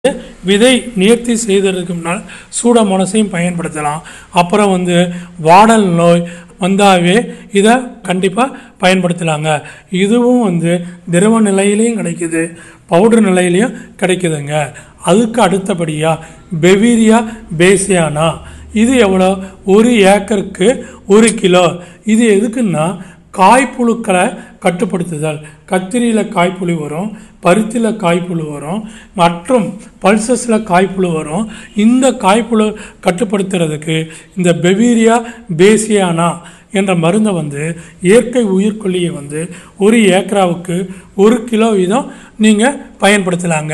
விதை நேர்த்தி செய்ததற்கு முன்னால் சூடமோனஸையும் பயன்படுத்தலாம் அப்புறம் வந்து வாடல் நோய் வந்தாவே இதை கண்டிப்பாக பயன்படுத்தலாங்க இதுவும் வந்து திரவ நிலையிலையும் கிடைக்குது பவுடர் நிலையிலையும் கிடைக்குதுங்க அதுக்கு அடுத்தபடியாக பெவீரியா பேசியானா இது எவ்வளோ ஒரு ஏக்கருக்கு ஒரு கிலோ இது எதுக்குன்னா காய்ப்புழுக்களை கட்டுப்படுத்துதல் கத்திரியில் காய்ப்புழு வரும் பருத்தியில் காய்ப்புழு வரும் மற்றும் பல்சஸில் காய்ப்புழு வரும் இந்த காய்ப்புழு கட்டுப்படுத்துறதுக்கு இந்த பெவீரியா பேசியானா என்ற மருந்தை வந்து இயற்கை உயிர்கொல்லியை வந்து ஒரு ஏக்கராவுக்கு ஒரு கிலோ வீதம் நீங்கள் பயன்படுத்தலாங்க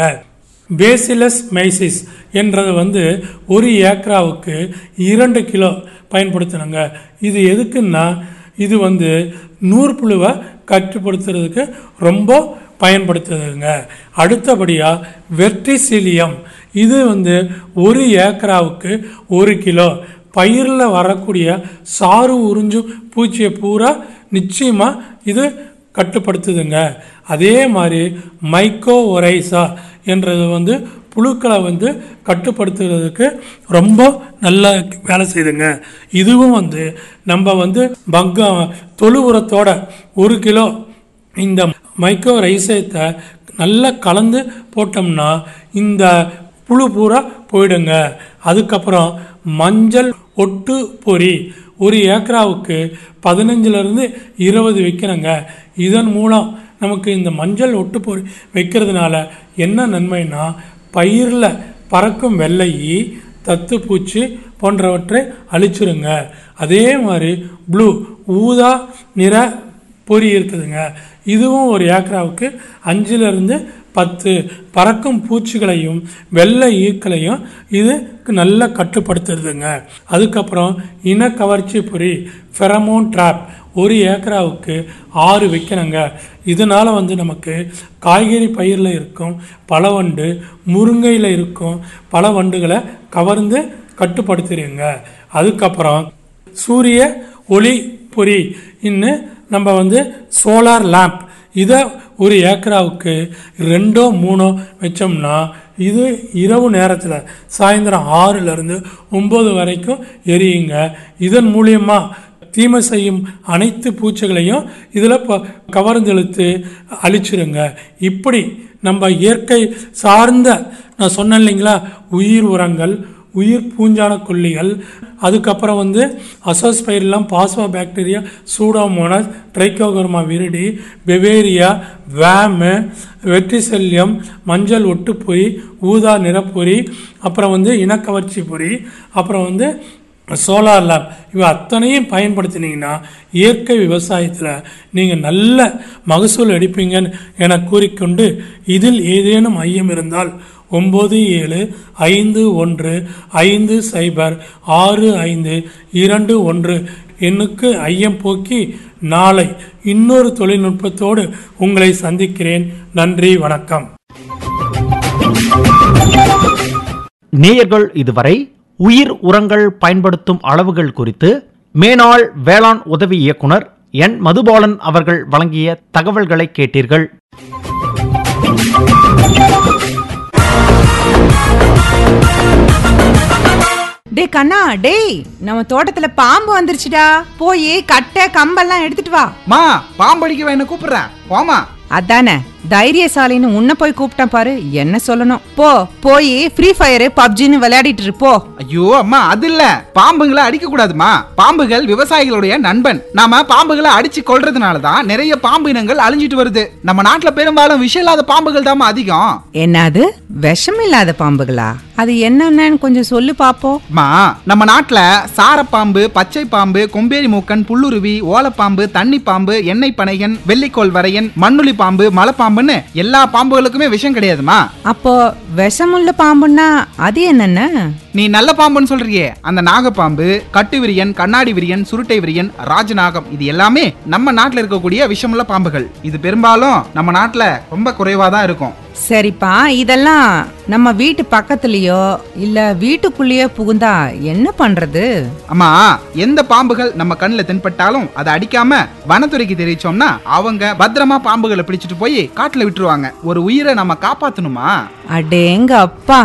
பேசிலஸ் மைசிஸ் என்றது வந்து ஒரு ஏக்கராவுக்கு இரண்டு கிலோ பயன்படுத்தணுங்க இது எதுக்குன்னா இது வந்து நூற்புழுவை கட்டுப்படுத்துறதுக்கு ரொம்ப பயன்படுத்துதுங்க அடுத்தபடியாக வெர்டிசிலியம் இது வந்து ஒரு ஏக்கராவுக்கு ஒரு கிலோ பயிரில் வரக்கூடிய சாறு உறிஞ்சும் பூச்சியை பூரா நிச்சயமாக இது கட்டுப்படுத்துதுங்க அதே மாதிரி மைக்கோ ஒரைசா என்றது வந்து புழுக்களை வந்து கட்டுப்படுத்துறதுக்கு ரொம்ப நல்ல வேலை செய்யுதுங்க இதுவும் வந்து நம்ம வந்து பங்க தொழு உரத்தோட ஒரு கிலோ இந்த மைக்ரோ ரைசத்தை நல்லா கலந்து போட்டோம்னா இந்த புழு பூரா போயிடுங்க அதுக்கப்புறம் மஞ்சள் ஒட்டு பொறி ஒரு ஏக்கராவுக்கு பதினஞ்சுலேருந்து இருபது வைக்கிறங்க இதன் மூலம் நமக்கு இந்த மஞ்சள் ஒட்டு பொறி வைக்கிறதுனால என்ன நன்மைனா பயிரில் பறக்கும் வெள்ளை ஈ தத்துப்பூச்சி போன்றவற்றை அழிச்சிருங்க அதே மாதிரி ப்ளூ ஊதா நிற பொறி இருக்குதுங்க இதுவும் ஒரு ஏக்கராவுக்கு அஞ்சுலேருந்து பத்து பறக்கும் பூச்சிகளையும் வெள்ளை ஈக்களையும் இதுக்கு நல்லா கட்டுப்படுத்துறதுங்க அதுக்கப்புறம் இனக்கவர்ச்சி பொறி ஃபெரமோன் ட்ராப் ஒரு ஏக்கராவுக்கு ஆறு வைக்கணுங்க இதனால் வந்து நமக்கு காய்கறி பயிரில் இருக்கும் பழவண்டு முருங்கையில் இருக்கும் பல வண்டுகளை கவர்ந்து கட்டுப்படுத்துறீங்க அதுக்கப்புறம் சூரிய ஒளி பொறி இன்னும் நம்ம வந்து சோலார் லேம்ப் இதை ஒரு ஏக்கராவுக்கு ரெண்டோ மூணோ வச்சோம்னா இது இரவு நேரத்தில் சாயந்தரம் ஆறுலேருந்து ஒம்பது வரைக்கும் எரியுங்க இதன் மூலியமாக தீமை செய்யும் அனைத்து பூச்சிகளையும் இதில் ப கவர்ந்தெழுத்து அழிச்சிருங்க இப்படி நம்ம இயற்கை சார்ந்த நான் சொன்னேன் இல்லைங்களா உயிர் உரங்கள் உயிர் பூஞ்சான கொல்லிகள் அதுக்கப்புறம் வந்து அசோஸ்பைர்லாம் பாஸ்வா bacteria pseudomonas trichoderma viride beauveria வேமு வெற்றிசெல்யம் மஞ்சள் ஒட்டுப்பொறி ஊதா நிறப்பொறி அப்புறம் வந்து இனக்கவர்ச்சி பொறி அப்புறம் வந்து சோலார் லேப் இவை அத்தனையும் பயன்படுத்தினீங்கன்னா இயற்கை விவசாயத்தில் நீங்கள் நல்ல மகசூல் எடுப்பீங்கன்னு என கூறிக்கொண்டு இதில் ஏதேனும் ஐயம் இருந்தால் ஒம்பது ஏழு ஐந்து ஒன்று ஐந்து சைபர் ஆறு ஐந்து இரண்டு ஒன்று எண்ணுக்கு ஐயம் போக்கி நாளை இன்னொரு தொழில்நுட்பத்தோடு உங்களை சந்திக்கிறேன் நன்றி வணக்கம் நேயர்கள் இதுவரை உயிர் உரங்கள் பயன்படுத்தும் அளவுகள் குறித்து மேனாள் வேளாண் உதவி இயக்குனர் என் மதுபாலன் அவர்கள் வழங்கிய தகவல்களை கேட்டீர்கள் டேய் கண்ணா டேய் நம்ம தோட்டத்துல பாம்பு வந்துருச்சுடா போய் கட்டை கம்பெல்லாம் எடுத்துட்டு வா மா பாம்படிக்க என்ன கூப்பிடுறேன் போமா அதானே தைரியசாலின்னு உன்னை போய் கூப்பிட்டேன் பாரு என்ன சொல்லணும் போ போய் ஃப்ரீ ஃபயர் பப்ஜின்னு விளையாடிட்டு இரு, போ ஐயோ அம்மா அது இல்ல பாம்புங்களை அடிக்க கூடாதுமா பாம்புகள் விவசாயிகளுடைய நண்பன் நாம பாம்புகளை அடிச்சு கொல்றதுனால தான் நிறைய பாம்பு இனங்கள் அழிஞ்சிட்டு வருது நம்ம நாட்டுல பெரும்பாலும் விஷம் இல்லாத பாம்புகள் தாமா அதிகம் என்னது விஷம் இல்லாத பாம்புகளா அது என்னென்னு கொஞ்சம் சொல்லு பாப்போம் மா நம்ம நாட்டுல சாரப்பாம்பு பச்சை பாம்பு கொம்பேரி மூக்கன் புல்லுருவி ஓலப்பாம்பு தண்ணி பாம்பு எண்ணெய் பனையன் வெள்ளிக்கோள் வரையன் மண்ணுளி பாம்பு மலைப்பாம்புன்னு எல்லா பாம்புகளுக்குமே விஷம் கிடையாதுமா அப்போ விஷமுள்ள பாம்புன்னா அது என்னென்ன நீ நல்ல பாம்புன்னு சொல்றியே அந்த நாகப்பாம்பு கட்டு விரியன் கண்ணாடி விரியன் சுருட்டை விரியன் ராஜநாகம் இது எல்லாமே நம்ம நாட்டுல இருக்கக்கூடிய விஷமுள்ள பாம்புகள் இது பெரும்பாலும் நம்ம நாட்டுல ரொம்ப குறைவா தான் இருக்கும் சரிப்பா இதெல்லாம் நம்ம வீட்டு பக்கத்துலயோ இல்ல வீட்டுக்குள்ளேயோ புகுந்தா என்ன பண்றது அம்மா எந்த பாம்புகள் நம்ம கண்ணுல தென்பட்டாலும் அதை அடிக்காம வனத்துறைக்கு தெரிவிச்சோம்னா அவங்க பத்திரமா பாம்புகளை பிடிச்சிட்டு போய் காட்டுல விட்டுருவாங்க ஒரு உயிரை நம்ம காப்பாத்தணுமா அடேங்க அப்பா